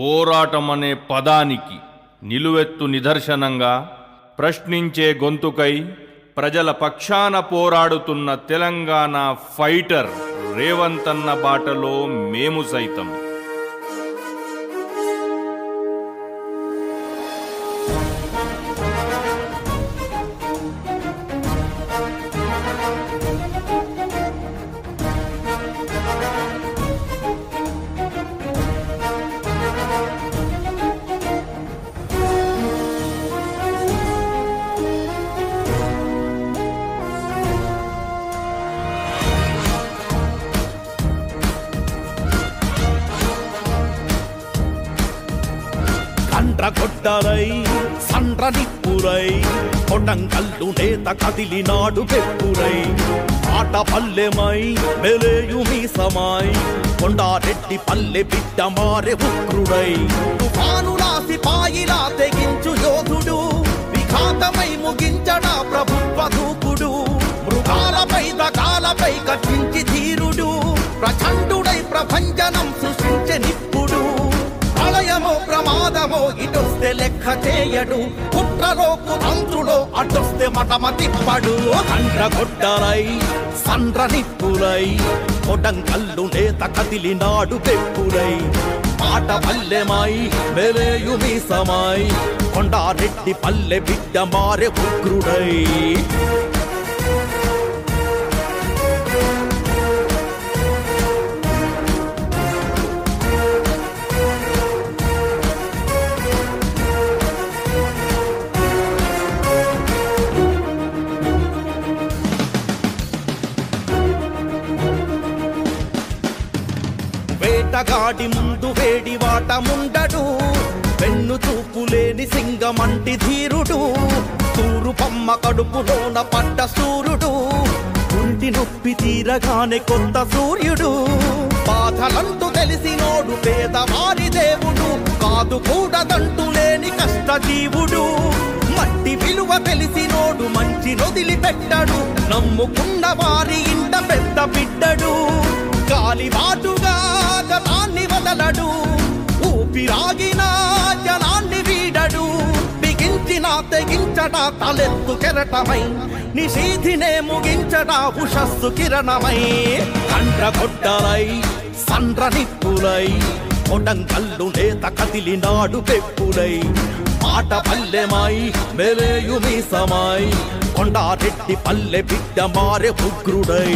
పోరాటం అనే పదానికి నిలువెత్తు నిదర్శనంగా ప్రశ్నించే గొంతుకై ప్రజల పక్షాన పోరాడుతున్న తెలంగాణ ఫైటర్ రేవంత్ అన్న బాటలో మేము సైతం కండ్రగొడ్డలై సండ్ర నిప్పులై కొడంగల్లు నేత కదిలినాడు పెప్పులై ఆట పల్లెమై మెలేయు మీసమై కొండారెడ్డి పల్లె బిడ్డ మారె ఉగ్రుడై తుఫానులా సిపాయిలా తెగించు యోధుడు విఘాతమై ముగించడా ప్రభుత్వ దూకుడు మృగాలపై దగాలపై కట్టించి ధీరుడు ప్రచండుడై ప్రభంజనం సృష్టించే నిప్పుడు ప్రళయమో ప్రమాదమో ఇటొస్తే లెక్క చేయడు కుట్రలో కుతంత్రులో అటొస్తే మటమ తిప్పడు కండ్రగొడ్డలై సండ్ర నిప్పులై కొడంకల్లు నేత కదిలినాడు పెప్పులై మాట పల్లెమై మెలేయు మీసమై కొండారెడ్డి పల్లె బిడ్డ మారె ఉగ్రుడై వేటగాడి ముందు వేడి వాటముండడు వెన్ను చూపులేని సింగమంటి ధీరుడు తూరు పమ్మ కడుపులోన పడ్డ సూర్యుడు గుంటి నొప్పి తీరగానే కొత్త సూర్యుడు బాధలంటూ తెలిసినోడు పేదవారి దేవుడు కాదు కూడదంటూ లేని కష్టజీవుడు మట్టి విలువ తెలిసినోడు మంచి నొదిలి పెట్టడు నమ్ముకున్న వారి ఇంట పెద్ద బిడ్డడు గాలిబాటుగా జనాన్ని వదలడు ఊపిరాగిన జనాన్ని వీడడు బిగించిన తెగించట తలెత్తు కెరటమై నిషీధినే ముగించట ఉషస్సు కిరణమై కండ్రగొడ్డలై సండ్ర నిప్పులై కొడంకల్లు నేత కదిలినాడు పెప్పులై మాట పల్లెమై మెలేయు మీసమై కొండారెడ్డి పల్లె బిడ్డ మారె ఉగ్రుడై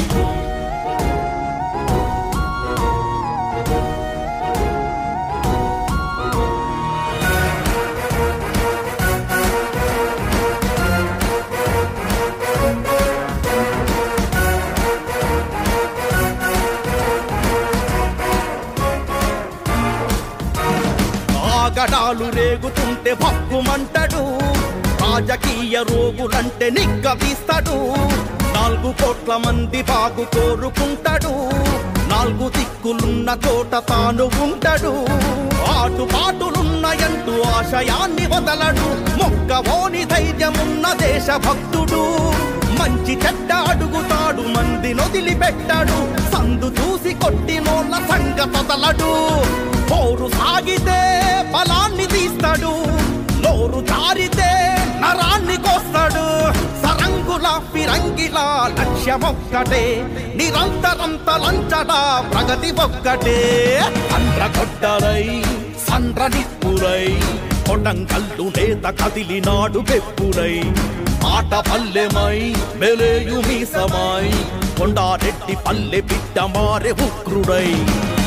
ఆగడాలు రేగుతుంటే భక్కుమంటడు రాజకీయ రోగులంటే నిగ్గదీస్తాడు నాలుగు కోట్ల మంది బాగు కోరుకుంటాడు నాలుగు దిక్కులున్న చోట తాను ఉంటాడు ఆటుపాటులున్నాయంటూ ఆశయాన్ని వదలడు మొక్కవోని ధైర్యమున్న దేశభక్తుడు మంచి చెడ్డ అడుగుతాడు మంది నొదిలిపెట్టాడు సందు చూసి కొట్టినోళ్ళ సంగ తొదలడు పోరు సాగితే బలాన్ని తీస్తాడు నోరు జారితే నరాన్ని కోస్తాడు సరంగుల ఫిరంగిల లక్ష్యమొక్కటే నిరంతరం తలంచడా ప్రగతి ఒక్కటే అండ్రగొడ్డలై సండ్ర నిప్పులై కొడంకల్లు నేత కదిలినాడు పెప్పులై ఆట పల్లెమై మెలేయు మీసమై కొండారెడ్డి పల్లె బిడ్డ మారె ఉగ్రుడై